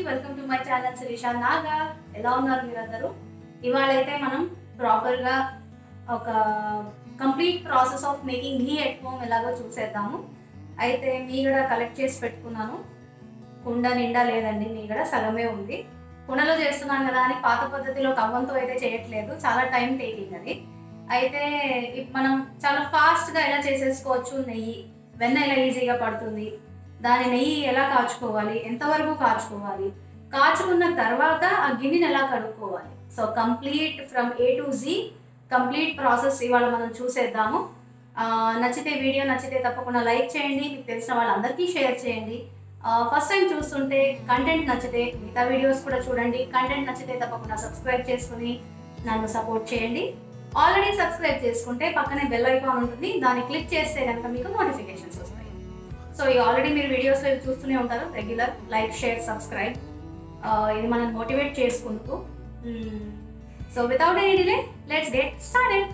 welcome to my channel Sirisha Naga ఎలా ఉన్నారు మీరందరూ ఇవాళ అయితే మనం ప్రాపర్గా ఒక complete process of making ghee at home ఎలాగో చూసేద్దాము అయితే మీగడ కలెక్ట్ చేసి పెట్టుకున్నాను కుండ నిండా లేదండి మీగడ సగమే ఉంది కుండలో చేస్తున్నాను కదా అని పాత పద్ధతిలో తవ్వంతో అయితే చేయట్లేదు చాలా టైం టేకింగ్ అది అయితే ఇప్ మనం చాలా ఫాస్ట్గా ఎలా చేసేసుకోవచ్చు నెయ్యి వెన్న ఎలా ఈజీగా పడుతుంది దాని నెయ్యి ఎలా కాచుకోవాలి ఎంతవరకు కాచుకోవాలి కాచుకున్న తర్వాత ఆ గిన్నెని ఎలా కడుక్కోవాలి so complete from A to Z complete process ఇవాళ మనం చూసేద్దాము ఆ, నచ్చితే వీడియో నచ్చితే తప్పకుండా లైక్ చేయండి మీకు తెలిసిన వాళ్ళందరికీ షేర్ చేయండి ఫస్ట్ టైం చూస్తుంటే కంటెంట్ నచ్చితే మిగతా వీడియోస్ కూడా చూడండి కంటెంట్ నచ్చితే తప్పకుండా సబ్స్క్రైబ్ చేసుకుని నన్ను సపోర్ట్ చేయండి ఆల్రెడీ సబ్స్క్రైబ్ చేసుకుంటే పక్కనే బెల్ ఐకాన్ ఉంటుంది దాన్ని క్లిక్ చేస్తే కనుక మీకు నోటిఫికేషన్స్ వస్తాయి సో ఈ ఆల్రెడీ మీరు వీడియోస్లో ఇవి చూస్తూనే ఉంటారు రెగ్యులర్ లైక్ షేర్ సబ్స్క్రైబ్ ఇది మనం మోటివేట్ చేసుకుంటూ so without any delay let's get started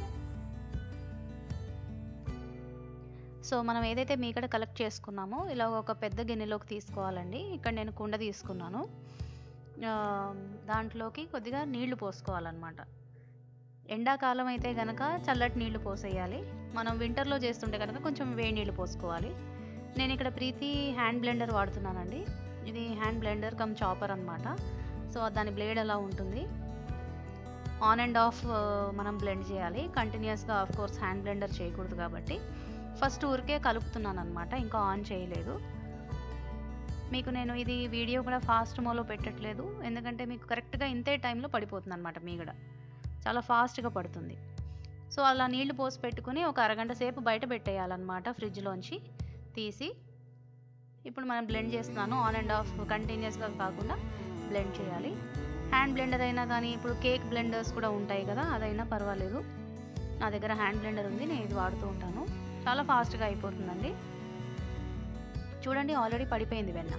so మనం ఏదైతే మీగడ కలెక్ట్ చేసుకున్నామో ఇలా ఒక పెద్ద గిన్నెలోకి తీసుకోవాలండి ఇక్కడ నేను కుండ తీసుకున్నాను ఆ, దాంట్లోకి కొద్దిగా నీళ్లు పోసుకోవాలన్నమాట ఎండాకాలం అయితే కనుక చల్లటి నీళ్లు పోసేయాలి మనం వింటర్లో చేస్తుంటే కనుక కొంచెం వేడి నీళ్లు పోసుకోవాలి నేను ఇక్కడ ప్రీతి హ్యాండ్ బ్లెండర్ వాడుతున్నానండి ఇది హ్యాండ్ బ్లెండర్ కమ్ చాపర్ అనమాట సో దాని బ్లేడ్ అలా ఉంటుంది ఆన్ అండ్ ఆఫ్ మనం బ్లెండ్ చేయాలి కంటిన్యూస్గా ఆఫ్ కోర్స్ హ్యాండ్ బ్లెండర్ చేయకూడదు కాబట్టి ఫస్ట్ ఊరికే కలుపుతున్నాను అనమాట ఇంకా ఆన్ చేయలేదు మీకు నేను ఇది వీడియో కూడా ఫాస్ట్ మోలో పెట్టట్లేదు ఎందుకంటే మీకు కరెక్ట్గా ఇంతే టైంలో పడిపోతుంది అనమాట మీగడ చాలా ఫాస్ట్గా పడుతుంది సో అలా నీళ్లు పోసి పెట్టుకుని ఒక అరగంట సేపు బయట పెట్టేయాలన్నమాట ఫ్రిడ్జ్లోంచి తీసి ఇప్పుడు మనం బ్లెండ్ చేస్తున్నాను ఆన్ అండ్ ఆఫ్ కంటిన్యూస్గా కాకుండా బ్లెండ్ చేయాలి హ్యాండ్ బ్లెండర్ అయినా కానీ ఇప్పుడు కేక్ బ్లెండర్స్ కూడా ఉంటాయి కదా అదైనా పర్వాలేదు నా దగ్గర హ్యాండ్ బ్లెండర్ ఉంది నేను ఇది వాడుతూ ఉంటాను చాలా ఫాస్ట్గా అయిపోతుందండి చూడండి ఆల్రెడీ పడిపోయింది వెన్న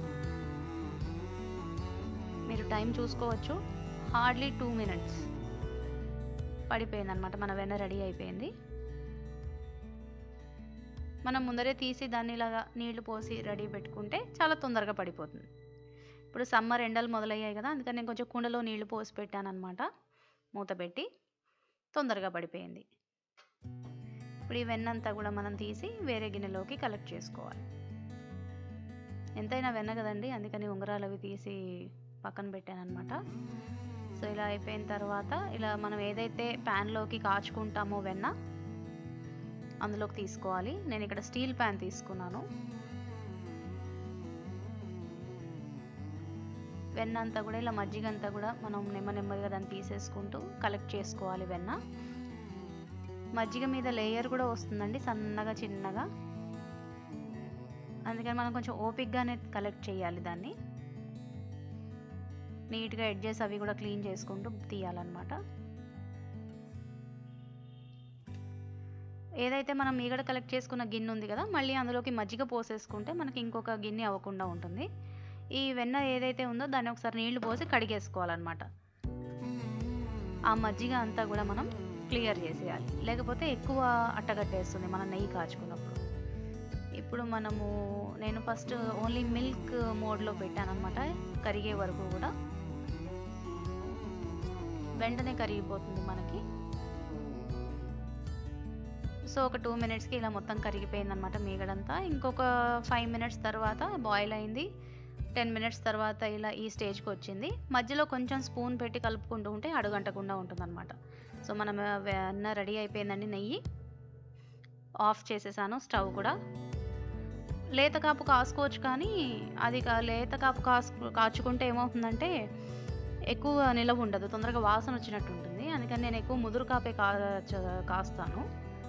మీరు టైం చూసుకోవచ్చు హార్డ్లీ టూ మినిట్స్ పడిపోయింది అనమాట మన వెన్న రెడీ అయిపోయింది మనం ముందరే తీసి దాన్ని ఇలాగా నీళ్లు పోసి రెడీ పెట్టుకుంటే చాలా తొందరగా పడిపోతుంది ఇప్పుడు సమ్మర్ ఎండలు మొదలయ్యాయి కదా అందుకని నేను కొంచెం కుండలో నీళ్లు పోసి పెట్టాను అనమాట మూత పెట్టి తొందరగా పడిపోయింది ఇప్పుడు ఈ వెన్నంతా కూడా మనం తీసి వేరే గిన్నెలోకి కలెక్ట్ చేసుకోవాలి ఎంతైనా వెన్న కదండి అందుకని ఉంగరాలు అవి తీసి పక్కన పెట్టాను అనమాట సో ఇలా అయిపోయిన తర్వాత ఇలా మనం ఏదైతే ప్యాన్లోకి కాచుకుంటామో వెన్న అందులోకి తీసుకోవాలి నేను ఇక్కడ స్టీల్ ప్యాన్ తీసుకున్నాను వెన్న అంతా కూడా ఇలా మజ్జిగ అంతా కూడా మనం నెమ్మ నెమ్మదిగా దాన్ని తీసేసుకుంటూ కలెక్ట్ చేసుకోవాలి వెన్న మజ్జిగ మీద లేయర్ కూడా వస్తుందండి సన్నగా చిన్నగా అందుకని మనం కొంచెం ఓపిక్గానే కలెక్ట్ చేయాలి దాన్ని నీట్గా ఎడ్జెస్ అవి కూడా క్లీన్ చేసుకుంటూ తీయాలన్నమాట ఏదైతే మనం మీగడ కలెక్ట్ చేసుకున్న గిన్నె ఉంది కదా మళ్ళీ అందులోకి మజ్జిగ పోసేసుకుంటే మనకి ఇంకొక గిన్నె అవ్వకుండా ఉంటుంది ఈ వెన్న ఏదైతే ఉందో దాన్ని ఒకసారి నీళ్లు పోసి కడిగేసుకోవాలన్నమాట ఆ మజ్జిగ అంతా కూడా మనం క్లియర్ చేసేయాలి లేకపోతే ఎక్కువ అట్టగట్టేస్తుంది మనం నెయ్యి కాచుకున్నప్పుడు ఇప్పుడు మనము నేను ఫస్ట్ ఓన్లీ మిల్క్ మోడ్లో పెట్టాను అనమాట కరిగే వరకు కూడా వెంటనే కరిగిపోతుంది మనకి సో ఒక టూ మినిట్స్కి ఇలా మొత్తం కరిగిపోయింది అనమాట మీగడంతా ఇంకొక ఫైవ్ మినిట్స్ తర్వాత బాయిల్ అయింది టెన్ మినిట్స్ తర్వాత ఇలా ఈ స్టేజ్కి వచ్చింది మధ్యలో కొంచెం స్పూన్ పెట్టి కలుపుకుంటూ ఉంటే అడుగంటకుండా ఉంటుందన్నమాట సో మనం వెన్న రెడీ అయిపోయిందండి నెయ్యి ఆఫ్ చేసేసాను స్టవ్ కూడా లేత కాపు కాసుకోవచ్చు కానీ అది కా- లేత కాపు కాసు కాచుకుంటే ఏమవుతుందంటే ఎక్కువ నిలవ ఉండదు తొందరగా వాసన వచ్చినట్టు ఉంటుంది అందుకని నేను ఎక్కువ ముదురు కాపే కా చ- కాస్తాను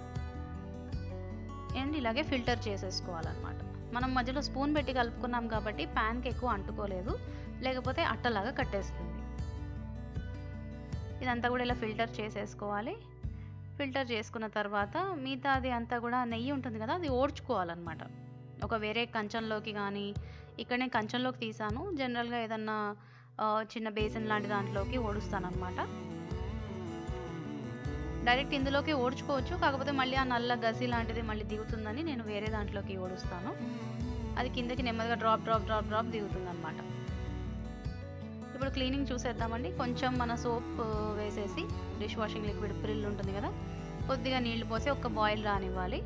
అండ్ ఇలాగే ఫిల్టర్ చేసేసుకోవాలన్నమాట మనం మధ్యలో స్పూన్ పెట్టి కలుపుకున్నాం కాబట్టి ప్యాన్కి ఎక్కువ అంటుకోలేదు లేకపోతే అట్టలాగా కట్టేస్తుంది ఇదంతా కూడా ఇలా ఫిల్టర్ చేసేసుకోవాలి ఫిల్టర్ చేసుకున్న తర్వాత మిగతా అది అంతా కూడా నెయ్యి ఉంటుంది కదా అది ఓడ్చుకోవాలన్నమాట ఒక వేరే కంచంలోకి కానీ ఇక్కడనే కంచంలోకి తీసాను జనరల్గా ఏదన్నా ఆ, చిన్న బేసిన్ లాంటి దాంట్లోకి ఓడుస్తాను అనమాట డైరెక్ట్ ఇందులోకి ఓడ్చుకోవచ్చు కాకపోతే మళ్ళీ ఆ నల్ల గసి లాంటిది మళ్ళీ దిగుతుందని నేను వేరే దాంట్లోకి ఓడుస్తాను అది కిందకి నెమ్మదిగా డ్రాప్ డ్రాప్ డ్రాప్ డ్రాప్ దిగుతుంది అనమాట ఇప్పుడు క్లీనింగ్ చూసేద్దామండి కొంచెం మన సోప్ వేసేసి డిష్ వాషింగ్ లిక్విడ్ ప్రిల్ ఉంటుంది కదా కొద్దిగా నీళ్లు పోసి ఒక బాయిల్ రానివ్వాలి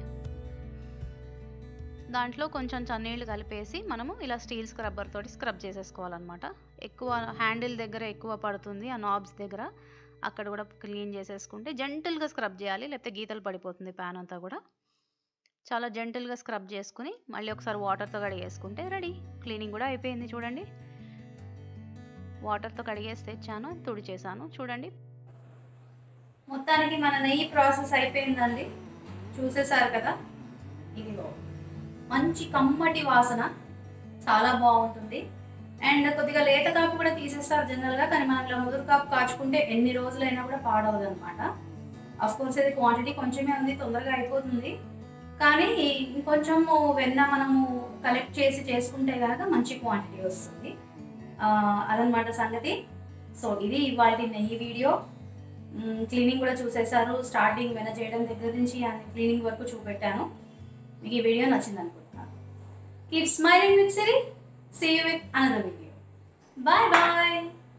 దాంట్లో కొంచెం చన్నీళ్ళు కలిపేసి మనము ఇలా స్టీల్ స్క్రబ్బర్ తోటి స్క్రబ్ చేసేసుకోవాలన్నమాట ఎక్కువ హ్యాండిల్ దగ్గర ఎక్కువ పడుతుంది ఆ నాబ్స్ దగ్గర అక్కడ కూడా క్లీన్ చేసేసుకుంటే జెంటల్గా స్క్రబ్ చేయాలి లేకపోతే గీతలు పడిపోతుంది ప్యాన్ అంతా కూడా చాలా జెంటల్గా స్క్రబ్ చేసుకుని మళ్ళీ ఒకసారి వాటర్తో కడిగేసుకుంటే రెడీ క్లీనింగ్ కూడా అయిపోయింది చూడండి వాటర్తో కడిగేసి తెచ్చాను తుడిచేసాను చూడండి మొత్తానికి మన నెయ్యి ప్రాసెస్ అయిపోయిందండి చూసేసారు కదా ఇదిగో మంచి కమ్మటి వాసన చాలా బాగుంటుంది అండ్ కొద్దిగా లేత కాపు కూడా తీసేస్తారు జనరల్గా కానీ మనం ఇలా ముదురు కాపు కాచుకుంటే ఎన్ని రోజులైనా కూడా పాడవదు అనమాట కోర్స్ ఇది క్వాంటిటీ కొంచెమే ఉంది తొందరగా అయిపోతుంది కానీ ఇంకొంచెము వెన్న మనము కలెక్ట్ చేసి చేసుకుంటే కనుక మంచి క్వాంటిటీ వస్తుంది ఆ, అదనమాట సంగతి సో ఇది ఇవాళ నెయ్యి వీడియో క్లీనింగ్ కూడా చూసేసారు స్టార్టింగ్ వెన చేయడం దగ్గర నుంచి క్లీనింగ్ వరకు చూపెట్టాను మీకు ఈ వీడియో నచ్చింది అనుకుంటున్నాను keep smiling with Siri see you with another video bye bye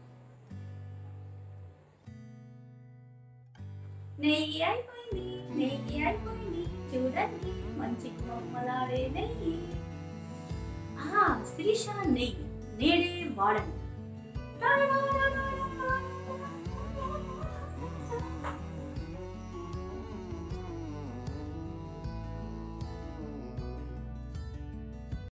నెయ్యి అయిపోయింది నెయ్యి అయిపోయింది చూడండి మంచి కొమ్మలాడే నెయ్యి ఆ శిరీష నెయ్యి నేడే వాడండి